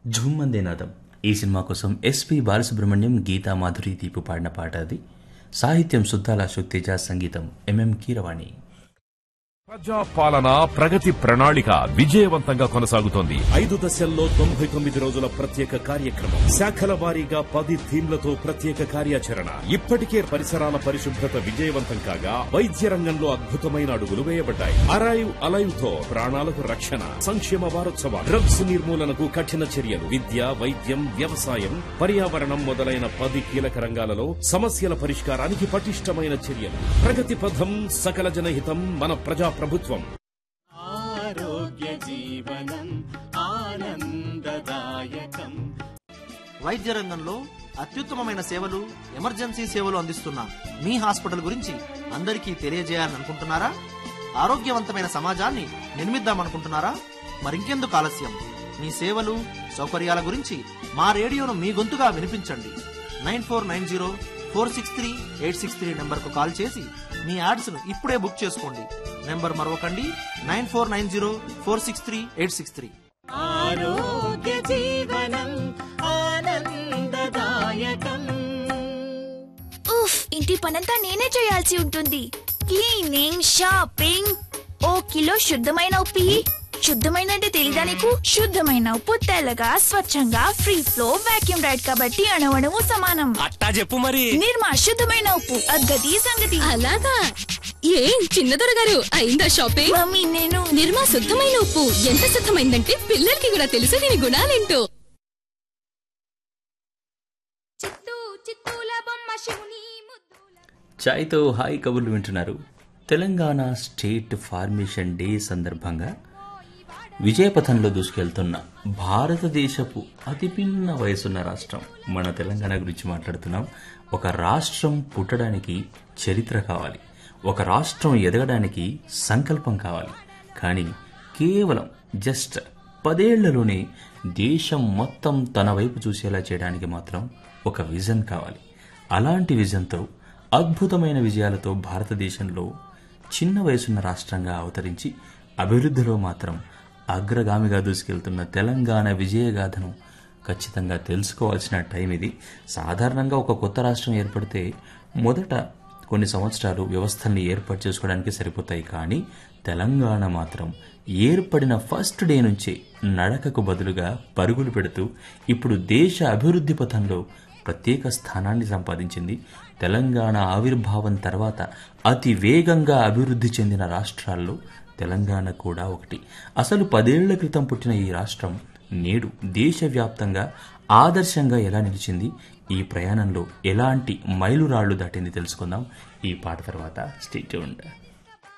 ఝుమ్మందే నాదం ఈ సినిమా కోసం ఎస్పి బాలసుబ్రహ్మణ్యం గీతా మాధురి దీపు పాడిన పాట అది సాహిత్యం సుద్దాల అశోక్ తేజ సంగీతం ఎంఎం కీరవాణి ప్రజా పాలన ప్రగతి ప్రణాళిక విజయవంతంగా కొనసాగుతోంది ఐదు దశల్లో తొంభై తొమ్మిది రోజుల ప్రత్యేక కార్యక్రమం శాఖల వారీగా పది థీమ్లతో ప్రత్యేక కార్యాచరణ ఇప్పటికే పరిసరాల పరిశుభ్రత విజయవంతం కాగా వైద్య రంగంలో అద్భుతమైన అడుగులు వేయబడ్డాయి అరైవ్ అలైవ్ తో ప్రాణాలకు రక్షణ సంక్షేమ వారోత్సవ డ్రగ్స్ నిర్మూలనకు కఠిన చర్యలు విద్య వైద్యం వ్యవసాయం పర్యావరణం మొదలైన పది కీలక రంగాలలో సమస్యల పరిష్కారానికి పటిష్టమైన చర్యలు ప్రగతి పథం సకల జనహితం మన ప్రజా ప్రభుత్వం ఆరోగ్య జీవనం ఆనందదాయకం వైద్య రంగంలో అత్యుత్తమమైన సేవలు ఎమర్జెన్సీ సేవలు అందిస్తున్న మీ హాస్పిటల్ గురించి అందరికీ తెలియజేయాలనుకుంటున్నారా ఆరోగ్యవంతమైన సమాజాన్ని నిర్మిద్దామనుకుంటున్నారా మరింకెందుకు ఆలస్యం మీ సేవలు సౌకర్యాల గురించి మా రేడియోను మీ గొంతుగా వినిపించండి nine four nine zero four six three eight six three నెంబర్కు కాల్ చేసి మీ యాడ్స్ను ఇప్పుడే బుక్ చేసుకోండి నెంబర్ మరొకండి nine four nine zero four six three eight six three ఆరోగ్య జీవనం ఆనందదాయకం ఉఫ్ ఇంటి పనంతా నేనే చేయాల్సి ఉంటుంది క్లీనింగ్ షాపింగ్ ఓ కిలో శుద్ధమైన ఉప్పు ఇయ్యి. శుద్ధమైన అంటే తెలీదా నీకు శుద్ధమైన ఉప్పు తెల్లగా స్వచ్ఛంగా ఫ్రీ ఫ్లో వాక్యూమ్ రైడ్ కాబట్టి అణువణువు సమానం అట్టా చెప్పు మరి నిర్మా శుద్ధమైన ఉప్పు అద్గతి సంగతి అలాగా ఏం చిన్నదొర గారు అయిందా షాపింగ్ మమ్మీ నేను నిర్మా శుద్ధమైన ఉప్పు ఎంత శుద్ధమైందంటే పిల్లలకి కూడా తెలుసు దీని గుణాలేంటో చిత్తూ చిత్తూల బొమ్మ శివుని ముద్దుల చాయ్తో హాయ్ కబుర్లు వింటున్నారు తెలంగాణ స్టేట్ ఫార్మేషన్ డే సందర్భంగా విజయపథంలో దూసుకెళ్తున్న భారతదేశపు అతి పిన్న వయసున్న రాష్ట్రం మన తెలంగాణ గురించి మాట్లాడుతున్నాం ఒక రాష్ట్రం పుట్టడానికి చరిత్ర కావాలి ఒక రాష్ట్రం ఎదగడానికి సంకల్పం కావాలి కానీ కేవలం జస్ట్ పదేళ్లలోనే దేశం మొత్తం తన వైపు చూసేలా చేయడానికి మాత్రం ఒక విజన్ కావాలి అలాంటి విజన్తో అద్భుతమైన విజయాలతో భారతదేశంలో చిన్న వయసున్న రాష్ట్రంగా అవతరించి అభివృద్ధిలో మాత్రం అగ్రగామిగా దూసుకెళ్తున్న తెలంగాణ విజయగాథను ఖచ్చితంగా తెలుసుకోవాల్సిన టైం ఇది సాధారణంగా ఒక కొత్త రాష్ట్రం ఏర్పడితే మొదట కొన్ని సంవత్సరాలు వ్యవస్థల్ని ఏర్పాటు చేసుకోవడానికి సరిపోతాయి కానీ తెలంగాణ మాత్రం ఏర్పడిన ఫస్ట్ డే నుంచే నడకకు బదులుగా పరుగులు పెడుతూ ఇప్పుడు దేశ అభివృద్ధి పథంలో ప్రత్యేక స్థానాన్ని సంపాదించింది తెలంగాణ ఆవిర్భావం తర్వాత అతి వేగంగా అభివృద్ధి చెందిన రాష్ట్రాల్లో తెలంగాణ కూడా ఒకటి అసలు పదేళ్ల క్రితం పుట్టిన ఈ రాష్ట్రం నేడు దేశవ్యాప్తంగా ఆదర్శంగా ఎలా నిలిచింది ఈ ప్రయాణంలో ఎలాంటి మైలురాళ్లు దాటింది తెలుసుకుందాం ఈ పాట తర్వాత స్టేట్